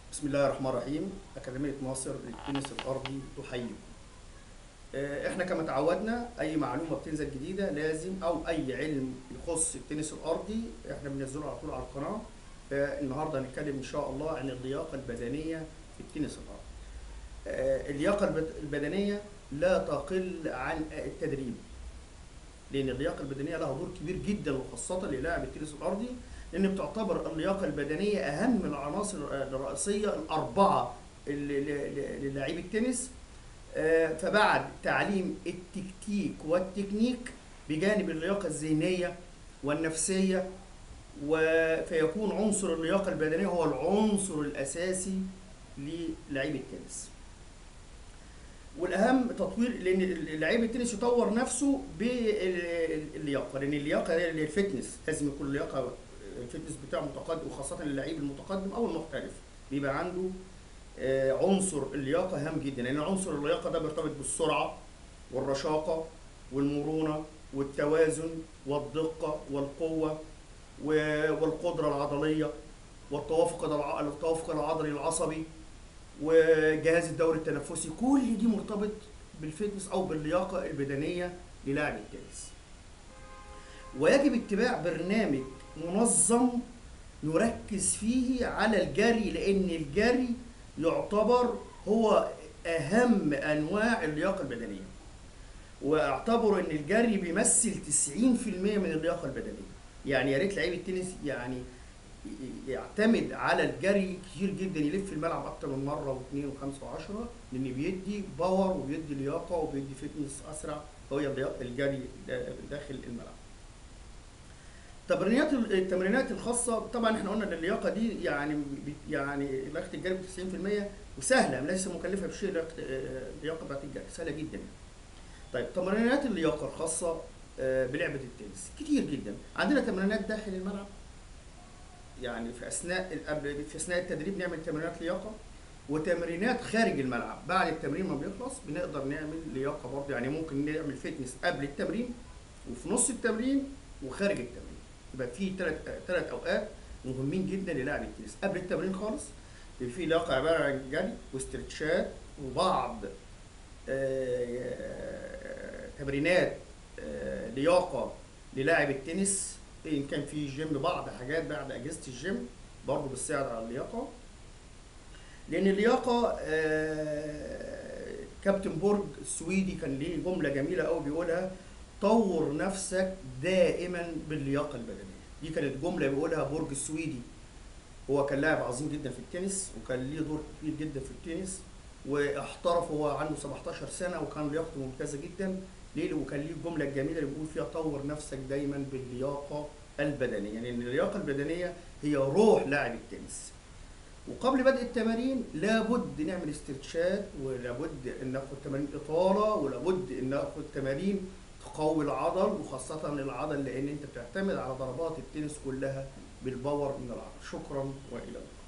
بسم الله الرحمن الرحيم أكاديمية مصر للتنس الأرضي تحييكم. آه، احنا كما تعودنا أي معلومة بتنزل جديدة لازم أو أي علم يخص التنس الأرضي احنا بننزله على طول على القناة. آه، النهارده هنتكلم إن شاء الله عن اللياقة البدنية في التنس الأرضي. آه، اللياقة البد- البدنية لا تقل عن التدريب. لأن اللياقة البدنية لها دور كبير جدا وخاصة للاعب التنس الأرضي لأن بتعتبر اللياقة البدنية أهم العناصر الرئيسية الأربعة اللي- ل- للاعبي التنس آه، فبعد تعليم التكتيك والتكنيك بجانب اللياقة الذهنية والنفسية و- فيكون عنصر اللياقة البدنية هو العنصر الأساسي للاعبي التنس والاهم تطوير لان لعيب التنس يطور نفسه باللياقه لان اللياقه هي الفتنس لازم يكون اللياقه الفتنس بتاعه متقدم وخاصه اللعيب المتقدم او المحترف بيبقى عنده آه، عنصر اللياقه هام جدا لان عنصر اللياقه ده بيرتبط بالسرعه والرشاقه والمرونه والتوازن والدقه والقوه و- والقدره العضليه والتوافق الع- التوافق العضلي العصبي وجهاز الدوري التنفسي كل دي مرتبط بالفتنس او باللياقه البدنيه للاعب التنس ويجب اتباع برنامج منظم نركز فيه على الجري لان الجري يعتبر هو اهم انواع اللياقه البدنيه واعتبروا ان الجري بيمثل 90% من اللياقه البدنيه يعني يا ريت لعيب التنس يعني يعتمد على الجري كتير جدا يلف الملعب اكتر من مره واثنين وخمسه وعشره لان بيدي باور وبيدي لياقه وبيدي فتنس اسرع وهي اللياقة- الجري دا- داخل الملعب. تمرينات التمرينات الخاصه طبعا احنا قلنا ان اللياقه دي يعني بي- يعني لياقه الجري ب 90% وسهله ليس مكلفه بشيء لياقة- آه، اللياقه بتاعت الجري سهله جدا. طيب تمرينات اللياقه الخاصه آه، بلعبه التنس كتير جدا عندنا تمرينات داخل الملعب يعني في اثناء قبل في اثناء التدريب نعمل تمرينات لياقه وتمرينات خارج الملعب بعد التمرين ما بيخلص بنقدر نعمل لياقه برضه يعني ممكن نعمل فتنس قبل التمرين وفي نص التمرين وخارج التمرين يبقى في ثلاث ثلاث اوقات مهمين جدا للاعب التنس قبل التمرين خالص بيبقى في لياقه عباره عن جري واسترتشات وبعض آه، تمرينات آه، لياقه للاعب التنس ان كان في جيم بعض حاجات بعد اجهزه الجيم برضه بتساعد على اللياقه لان اللياقه آه، كابتن بورج السويدي كان ليه جمله جميله قوي بيقولها طور نفسك دائما باللياقه البدنيه دي كانت جمله بيقولها بورج السويدي هو كان لاعب عظيم جدا في التنس وكان ليه دور كبير جدا في التنس واحترف وهو عنده 17 سنه وكان لياقته ممتازه جدا ليه وكان ليه الجمله الجميله اللي بيقول فيها طور نفسك دايما باللياقه البدنيه يعني ان اللياقه البدنيه هي روح لاعب التنس وقبل بدء التمارين لابد نعمل استرتشات ولابد ان ناخد تمارين اطاله ولابد ان ناخد تمارين تقوي العضل وخاصه العضل لان انت بتعتمد على ضربات التنس كلها بالباور من العضل شكرا والى اللقاء